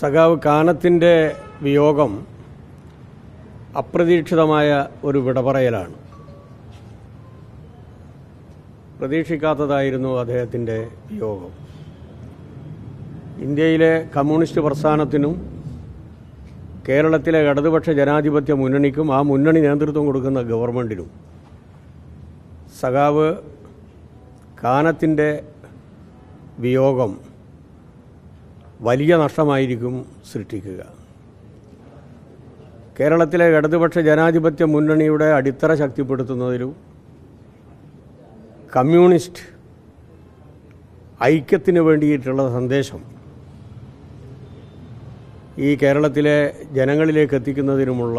സഖാവ് കാനത്തിൻ്റെ വിയോഗം അപ്രതീക്ഷിതമായ ഒരു വിടപറയലാണ് പ്രതീക്ഷിക്കാത്തതായിരുന്നു അദ്ദേഹത്തിൻ്റെ വിയോഗം ഇന്ത്യയിലെ കമ്മ്യൂണിസ്റ്റ് പ്രസ്ഥാനത്തിനും കേരളത്തിലെ ഇടതുപക്ഷ ജനാധിപത്യ മുന്നണിക്കും ആ മുന്നണി നേതൃത്വം കൊടുക്കുന്ന ഗവൺമെൻറ്റിനും സഖാവ് കാനത്തിൻ്റെ വിയോഗം വലിയ നഷ്ടമായിരിക്കും സൃഷ്ടിക്കുക കേരളത്തിലെ ഇടതുപക്ഷ ജനാധിപത്യ മുന്നണിയുടെ അടിത്തറ ശക്തിപ്പെടുത്തുന്നതിലും കമ്മ്യൂണിസ്റ്റ് ഐക്യത്തിന് വേണ്ടിയിട്ടുള്ള സന്ദേശം ഈ കേരളത്തിലെ ജനങ്ങളിലേക്ക് എത്തിക്കുന്നതിനുമുള്ള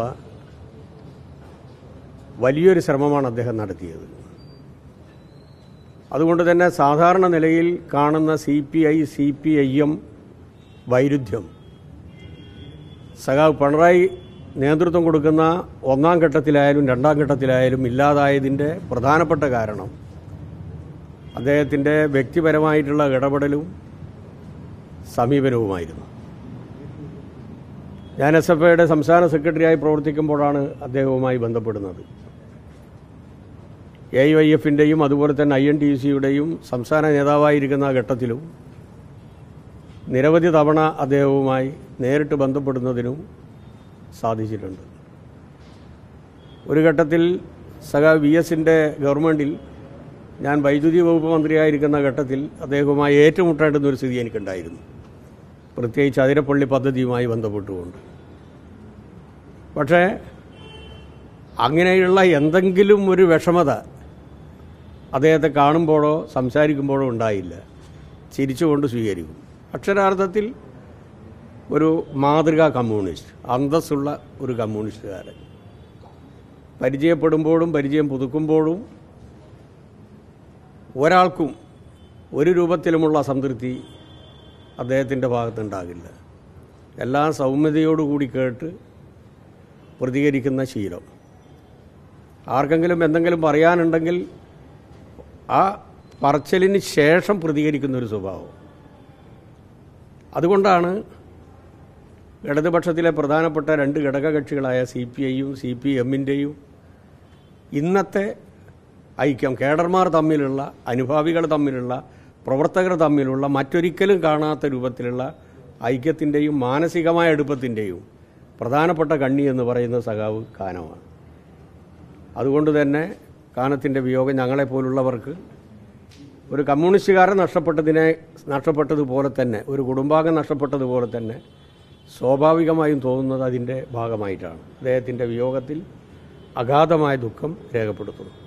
വലിയൊരു ശ്രമമാണ് അദ്ദേഹം നടത്തിയത് അതുകൊണ്ട് തന്നെ സാധാരണ നിലയിൽ കാണുന്ന C P I C P I M വൈരുദ്ധ്യം സഖാവ് പിണറായി നേതൃത്വം കൊടുക്കുന്ന ഒന്നാം ഘട്ടത്തിലായാലും രണ്ടാം ഘട്ടത്തിലായാലും ഇല്ലാതായതിൻ്റെ പ്രധാനപ്പെട്ട കാരണം അദ്ദേഹത്തിൻ്റെ വ്യക്തിപരമായിട്ടുള്ള ഇടപെടലും സമീപനവുമായിരുന്നു ഞാൻ എസ് എഫ് ഐയുടെ സംസ്ഥാന സെക്രട്ടറിയായി പ്രവർത്തിക്കുമ്പോഴാണ് അദ്ദേഹവുമായി ബന്ധപ്പെടുന്നത് എ വൈ എഫിൻ്റെയും അതുപോലെ തന്നെ ഐ എൻ ടി സിയുടെയും സംസ്ഥാന നേതാവായിരിക്കുന്ന ഘട്ടത്തിലും നിരവധി തവണ അദ്ദേഹവുമായി നേരിട്ട് ബന്ധപ്പെടുന്നതിനും സാധിച്ചിട്ടുണ്ട് ഒരു ഘട്ടത്തിൽ സഖാ വി എസിൻ്റെ ഗവൺമെൻറ്റിൽ ഞാൻ വൈദ്യുതി വകുപ്പ് മന്ത്രിയായിരിക്കുന്ന ഘട്ടത്തിൽ അദ്ദേഹവുമായി ഏറ്റുമുട്ടേണ്ടുന്ന ഒരു സ്ഥിതി എനിക്കുണ്ടായിരുന്നു പ്രത്യേകിച്ച് അതിരപ്പള്ളി പദ്ധതിയുമായി ബന്ധപ്പെട്ടുകൊണ്ട് പക്ഷേ അങ്ങനെയുള്ള എന്തെങ്കിലും ഒരു വിഷമത അദ്ദേഹത്തെ കാണുമ്പോഴോ സംസാരിക്കുമ്പോഴോ ഉണ്ടായില്ല ചിരിച്ചുകൊണ്ട് സ്വീകരിക്കും അക്ഷരാർത്ഥത്തിൽ ഒരു മാതൃകാ കമ്മ്യൂണിസ്റ്റ് അന്തസ്സുള്ള ഒരു കമ്മ്യൂണിസ്റ്റുകാരൻ പരിചയപ്പെടുമ്പോഴും പരിചയം പുതുക്കുമ്പോഴും ഒരാൾക്കും ഒരു രൂപത്തിലുമുള്ള സംതൃപ്തി അദ്ദേഹത്തിൻ്റെ ഭാഗത്തുണ്ടാകില്ല എല്ലാം സൗമ്യതയോടുകൂടി കേട്ട് പ്രതികരിക്കുന്ന ശീലം ആർക്കെങ്കിലും എന്തെങ്കിലും പറയാനുണ്ടെങ്കിൽ ആ പറച്ചലിന് ശേഷം പ്രതികരിക്കുന്ന ഒരു സ്വഭാവം അതുകൊണ്ടാണ് ഇടതുപക്ഷത്തിലെ പ്രധാനപ്പെട്ട രണ്ട് ഘടകകക്ഷികളായ സി പി ഐയും സി പി എമ്മിൻ്റെയും ഇന്നത്തെ ഐക്യം കേഡർമാർ തമ്മിലുള്ള അനുഭാവികൾ തമ്മിലുള്ള പ്രവർത്തകർ തമ്മിലുള്ള മറ്റൊരിക്കലും കാണാത്ത രൂപത്തിലുള്ള ഐക്യത്തിൻ്റെയും മാനസികമായ അടുപ്പത്തിൻ്റെയും പ്രധാനപ്പെട്ട കണ്ണി എന്ന് പറയുന്ന സഖാവ് കാനമാണ് അതുകൊണ്ട് തന്നെ കാനത്തിൻ്റെ വിയോഗം ഞങ്ങളെപ്പോലുള്ളവർക്ക് ഒരു കമ്മ്യൂണിസ്റ്റുകാരൻ നഷ്ടപ്പെട്ടതിനെ നഷ്ടപ്പെട്ടതുപോലെ തന്നെ ഒരു കുടുംബാംഗം നഷ്ടപ്പെട്ടതുപോലെ തന്നെ സ്വാഭാവികമായും തോന്നുന്നത് അതിൻ്റെ ഭാഗമായിട്ടാണ് അദ്ദേഹത്തിൻ്റെ വിയോഗത്തിൽ അഗാധമായ ദുഃഖം രേഖപ്പെടുത്തുന്നു